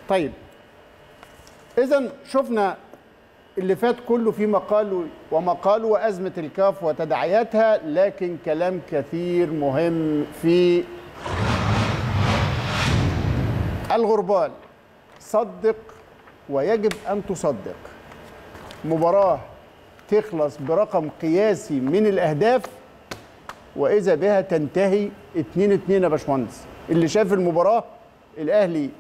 طيب اذا شفنا اللي فات كله في مقال ومقال وازمه الكاف وتداعياتها لكن كلام كثير مهم في الغربال صدق ويجب ان تصدق مباراه تخلص برقم قياسي من الاهداف واذا بها تنتهي 2 2 يا باشمهندس اللي شاف المباراه الاهلي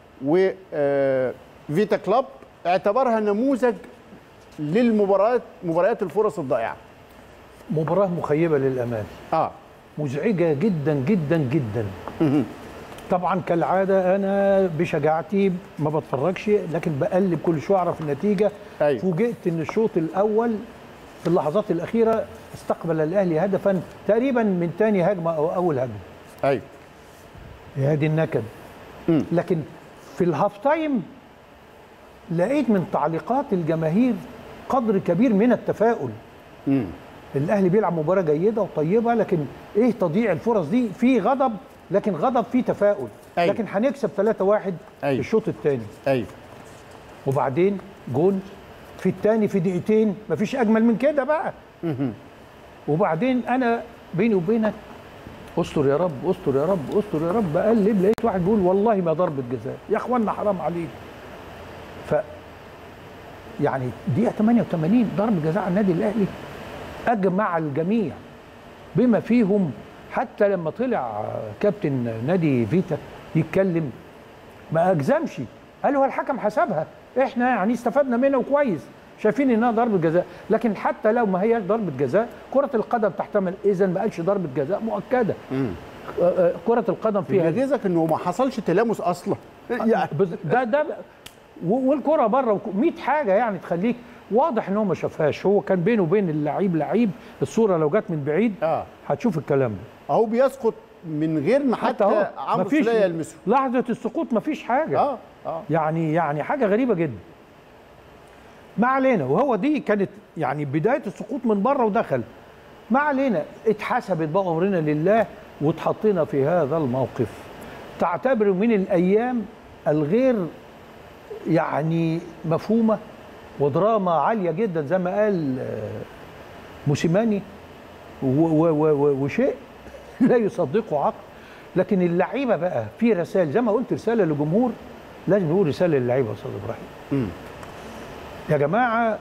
وفيتا كلاب اعتبرها نموذج للمباريات مباريات الفرص الضائعه مباراه مخيبه للامال اه مزعجه جدا جدا جدا طبعا كالعاده انا بشجاعتي ما بتفرجش لكن بقلب كل شويه اعرف النتيجه أيوة. فوجئت ان الشوط الاول في اللحظات الاخيره استقبل الاهلي هدفا تقريبا من ثاني هجمه او اول هجمه ايوه يا دي النكد مم. لكن في الهاف تايم لقيت من تعليقات الجماهير قدر كبير من التفاؤل مم. الاهلي بيلعب مباراه جيده وطيبه لكن ايه تضييع الفرص دي في غضب لكن غضب فيه تفاؤل أيوة. لكن هنكسب 3-1 أيوة. في الشوط الثاني ايوه وبعدين جون في الثاني في دقيقتين مفيش اجمل من كده بقى وبعدين انا بيني وبينك استر يا رب استر يا رب استر يا رب بقلب لقيت واحد بيقول والله ما ضربه جزاء يا اخوانا حرام عليك ف يعني دقيقه 88 ضربه جزاء على النادي الاهلي اجمع الجميع بما فيهم حتى لما طلع كابتن نادي فيتا يتكلم ما اجزمش قال هو الحكم حسبها احنا يعني استفدنا منها وكويس شايفين انها ضربه جزاء لكن حتى لو ما هياش ضربه جزاء كره القدم تحتمل اذا ما قالش ضربه جزاء مؤكده آه، آه، كره القدم فيها يغيظك انه ما حصلش تلامس اصلا يعني بز- ده ده و- والكره بره 100 حاجه يعني تخليك واضح ان هو ما شافهاش هو كان بينه وبين اللعيب لعيب الصوره لو جت من بعيد اه هتشوف الكلام ده اهو بيسقط من غير ما حتى اهو عمرو مفيش سوليه يلمسه لحظه السقوط مفيش حاجه اه اه يعني يعني حاجه غريبه جدا ما علينا وهو دي كانت يعني بدايه السقوط من بره ودخل ما علينا اتحسبت بقى امرنا لله واتحطينا في هذا الموقف تعتبر من الايام الغير يعني مفهومه ودراما عاليه جدا زي ما قال آه، موسيماني و- و- و- و- وشيء لا يصدقه عقل لكن اللعيبه بقى في رسائل زي ما قلت رساله للجمهور لازم نقول رساله للعيبه يا استاذ ابراهيم مم. يا جماعه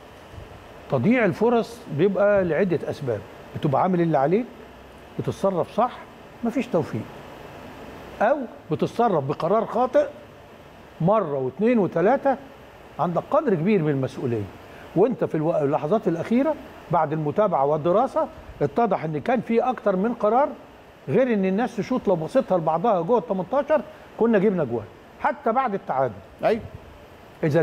تضييع الفرص بيبقى لعده اسباب بتبقى عامل اللي عليك بتتصرف صح مفيش توفيق او بتتصرف بقرار خاطئ مره واثنين وثلاثه عندك قدر كبير من المسؤوليه وانت في الو- اللحظات الاخيره بعد المتابعه والدراسه اتضح ان كان في اكتر من قرار غير ان الناس تشوط لو بصيتها لبعضها جوه ال 18 كنا جبنا جوان حتى بعد التعادل ايوه اذا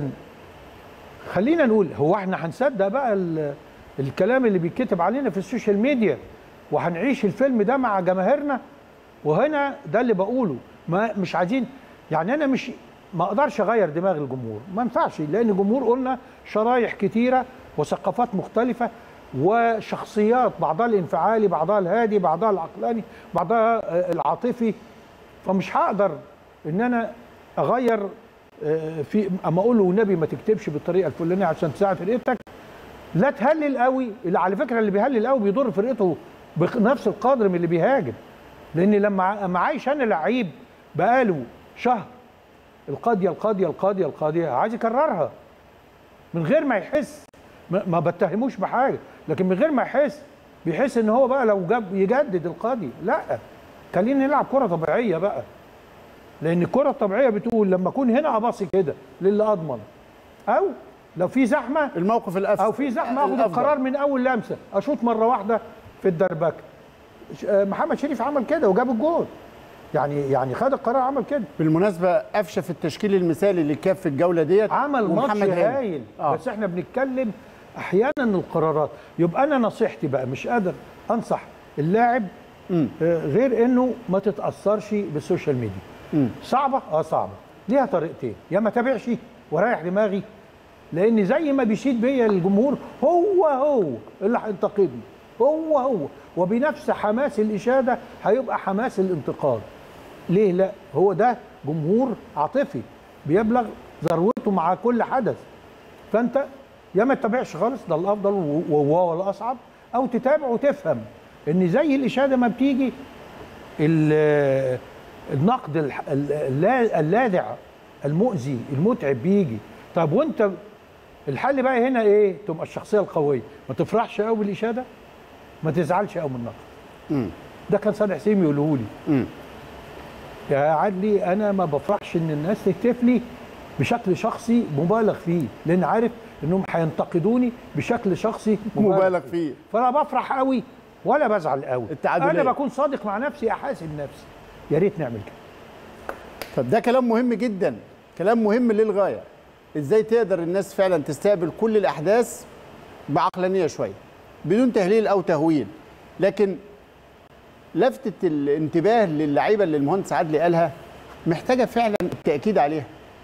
خلينا نقول هو احنا هنصدق بقى ال- الكلام اللي بيتكتب علينا في السوشيال ميديا وهنعيش الفيلم ده مع جماهيرنا وهنا ده اللي بقوله ما مش عايزين يعني انا مش ما اقدرش اغير دماغ الجمهور ما ينفعش لان الجمهور قلنا شرايح كتيره وثقافات مختلفه وشخصيات بعضها الانفعالي بعضها الهادي بعضها العقلاني بعضها آه، العاطفي فمش هقدر ان انا اغير آه، في اما اقول له والنبي ما تكتبش بالطريقه الفلانيه عشان تساعد فرقتك لا تهلل قوي اللي على فكره اللي بيهلل قوي بيضر فرقته بنفس القدر من اللي بيهاجم لان لما اما عايش انا لعيب بقاله شهر القاضيه القاضيه القاضيه القاضيه عايز يكررها من غير ما يحس ما ما بتهموش بحاجه لكن من غير ما يحس بيحس ان هو بقى لو جاب يجدد القاضي لا خلينا نلعب كره طبيعيه بقى لان الكره الطبيعيه بتقول لما اكون هنا اباصي كده للي اضمن او لو في زحمه الموقف الافضل او في زحمه اخد الأفضل. القرار من اول لمسه اشوط مره واحده في الدربكه ش- آه، محمد شريف عمل كده وجاب الجول يعني يعني خد القرار عمل كده بالمناسبه قفشه في التشكيل المثالي للكاف في الجوله ديت عمل ماتش ومحمد هاني. هايل آه. بس احنا بنتكلم احيانا القرارات يبقى انا نصيحتي بقى مش قادر انصح اللاعب مم. آه، غير انه ما تتاثرش بالسوشيال ميديا مم. صعبه اه صعبه ليها طريقتين يا ما تابعش ورايح دماغي لان زي ما بيشيد بيا الجمهور هو هو اللي هينتقدني هو هو وبنفس حماس الاشاده هيبقى حماس الانتقاد ليه لا هو ده جمهور عاطفي بيبلغ ذروته مع كل حدث فانت يا ما تتابعش خالص ده الافضل و- وهو الاصعب او تتابع وتفهم ان زي الاشاده ما بتيجي ال- النقد الح- ال- اللا- اللاذع المؤذي المتعب بيجي طب وانت الحل بقى هنا ايه تبقى الشخصيه القويه ما تفرحش قوي بالاشاده ما تزعلش قوي من النقد مم. ده كان صالح سيمي يقوله لي مم. يا عدلي انا ما بفرحش ان الناس تهتف لي بشكل شخصي مبالغ فيه لان عارف انهم هينتقدوني بشكل شخصي مبالغ فيه فلا بفرح قوي ولا بزعل قوي التعادلية. انا بكون صادق مع نفسي احاسب نفسي يا ريت نعمل كده طب ده كلام مهم جدا كلام مهم للغايه ازاي تقدر الناس فعلا تستقبل كل الاحداث بعقلانيه شويه بدون تهليل او تهويل لكن لفتة الانتباه للعيبه اللي المهندس عدلي قالها محتاجه فعلا التاكيد عليها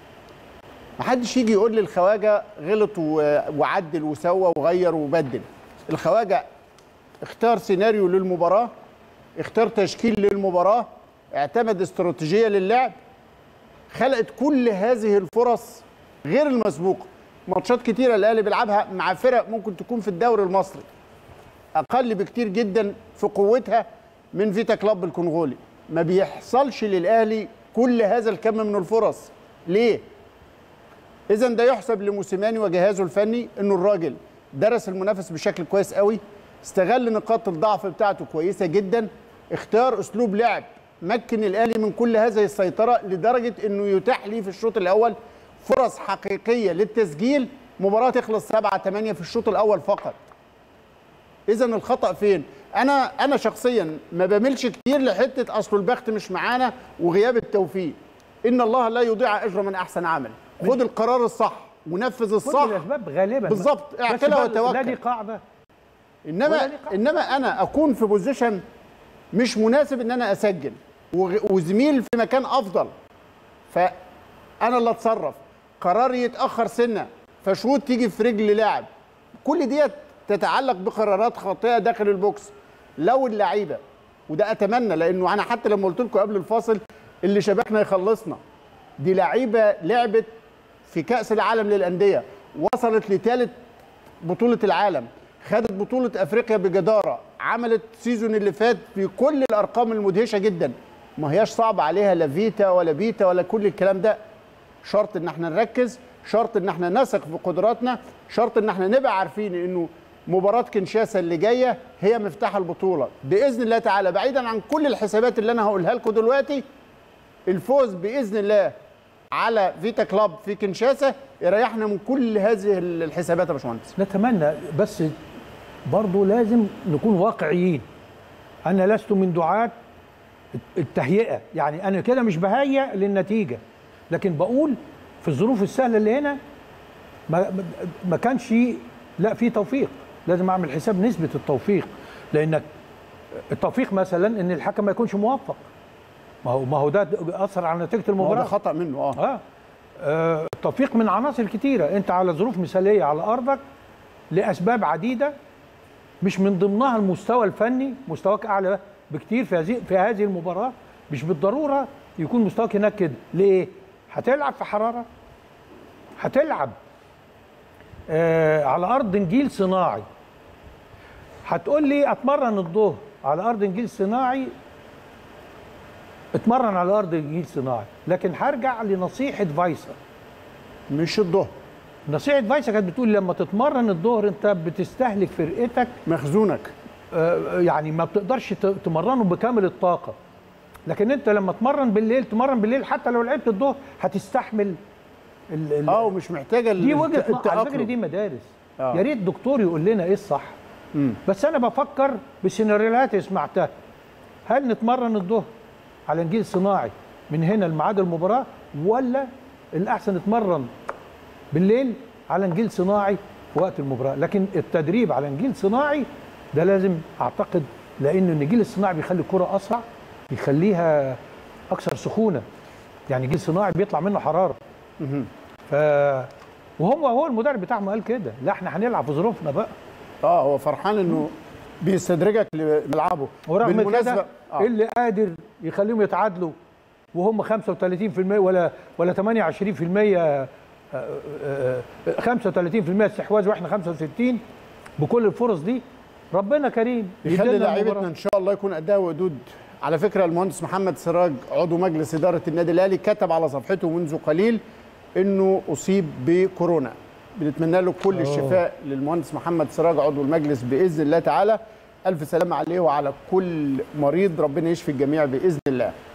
محدش يجي يقول لي الخواجه غلط و- وعدل وسوى وغير وبدل الخواجه اختار سيناريو للمباراه اختار تشكيل للمباراه اعتمد استراتيجيه للعب خلقت كل هذه الفرص غير المسبوقه ماتشات كتيره الاهلي بيلعبها مع فرق ممكن تكون في الدوري المصري اقل بكتير جدا في قوتها من فيتا كلاب الكونغولي ما بيحصلش للاهلي كل هذا الكم من الفرص ليه اذا ده يحسب لموسيماني وجهازه الفني انه الراجل درس المنافس بشكل كويس قوي استغل نقاط الضعف بتاعته كويسه جدا اختار اسلوب لعب مكن الاهلي من كل هذه السيطره لدرجه انه يتاح لي في الشوط الاول فرص حقيقيه للتسجيل مباراه تخلص 7 8 في الشوط الاول فقط اذا الخطا فين انا انا شخصيا ما بميلش كتير لحته اصل البخت مش معانا وغياب التوفيق ان الله لا يضيع اجر من احسن عمل خد القرار الصح ونفذ كل الصح الاسباب غالبا بالظبط، بس اعتلى بقى وتوكل. لا دي قاعده انما ولا ليه قاعدة. انما انا اكون في بوزيشن مش مناسب ان انا اسجل وغ- وزميل في مكان افضل فانا اللي اتصرف قراري يتاخر سنه فشوط تيجي في رجل لاعب كل ديت تتعلق بقرارات خاطئه داخل البوكس لو اللعيبه وده اتمنى لانه انا حتى لما قلت لكم قبل الفاصل اللي شبكنا يخلصنا دي لعيبه لعبت في كاس العالم للانديه وصلت لثالث بطولة العالم خدت بطولة أفريقيا بجدارة عملت سيزون اللي فات بكل الأرقام المدهشة جدا ما هياش صعب عليها لا فيتا ولا بيتا ولا كل الكلام ده شرط ان احنا نركز شرط ان احنا نثق في قدراتنا شرط ان احنا نبقى عارفين انه مباراة كنشاسا اللي جاية هي مفتاح البطولة بإذن الله تعالى بعيدا عن كل الحسابات اللي أنا هقولها لكم دلوقتي الفوز بإذن الله على فيتا كلاب في كنشاسا يريحنا من كل هذه الحسابات يا باشمهندس نتمنى بس برضه لازم نكون واقعيين انا لست من دعاة التهيئه يعني انا كده مش بهيئ للنتيجه لكن بقول في الظروف السهله اللي هنا ما ما كانش لا في توفيق لازم اعمل حساب نسبه التوفيق لانك التوفيق مثلا ان الحكم ما يكونش موفق ما هو ما هو ده اثر على نتيجه ما هو المباراه ده خطأ منه اه اه آه، التوفيق من عناصر كتيرة انت على ظروف مثالية على ارضك لاسباب عديدة مش من ضمنها المستوى الفني مستواك اعلى بكتير في هذه في هذه المباراة مش بالضرورة يكون مستواك هناك كده ليه هتلعب في حرارة هتلعب آه على ارض نجيل صناعي هتقول لي اتمرن الظهر على ارض نجيل صناعي اتمرن على ارض نجيل صناعي لكن هرجع لنصيحه فايسر مش الظهر نصيحه فايسر كانت بتقول لما تتمرن الظهر انت بتستهلك فرقتك مخزونك آه، يعني ما بتقدرش ت- تمرنه بكامل الطاقه لكن انت لما تمرن بالليل تمرن بالليل حتى لو لعبت الظهر هتستحمل ال- ال- اه ومش محتاجه ال- دي وجهه الت- نظر على فكره التأقلم. دي مدارس آه. يا ريت دكتور يقول لنا ايه الصح مم. بس انا بفكر بالسيناريوهات اللي سمعتها هل نتمرن الظهر على نجيل صناعي من هنا لميعاد المباراه ولا الاحسن نتمرن بالليل على نجيل صناعي في وقت المباراه لكن التدريب على نجيل صناعي ده لازم اعتقد لان النجيل الصناعي بيخلي الكره اسرع بيخليها اكثر سخونه يعني نجيل صناعي بيطلع منه حراره مهم. ف وهو هو المدرب بتاعهم قال كده لا احنا هنلعب في ظروفنا بقى اه هو فرحان انه بيستدرجك لملعبه ورغم بالمناسبة كده آه. اللي قادر يخليهم يتعادلوا وهم 35% ولا ولا 28% آه، آه، آه، 35% استحواذ واحنا 65 بكل الفرص دي ربنا كريم يخلي يدينا لاعيبتنا المباراة. ان شاء الله يكون اداء وقدود على فكره المهندس محمد سراج عضو مجلس اداره النادي الاهلي كتب على صفحته منذ قليل انه اصيب بكورونا بنتمنى له كل الشفاء للمهندس محمد سراج عضو المجلس باذن الله تعالى الف سلامه عليه وعلى كل مريض ربنا يشفي الجميع باذن الله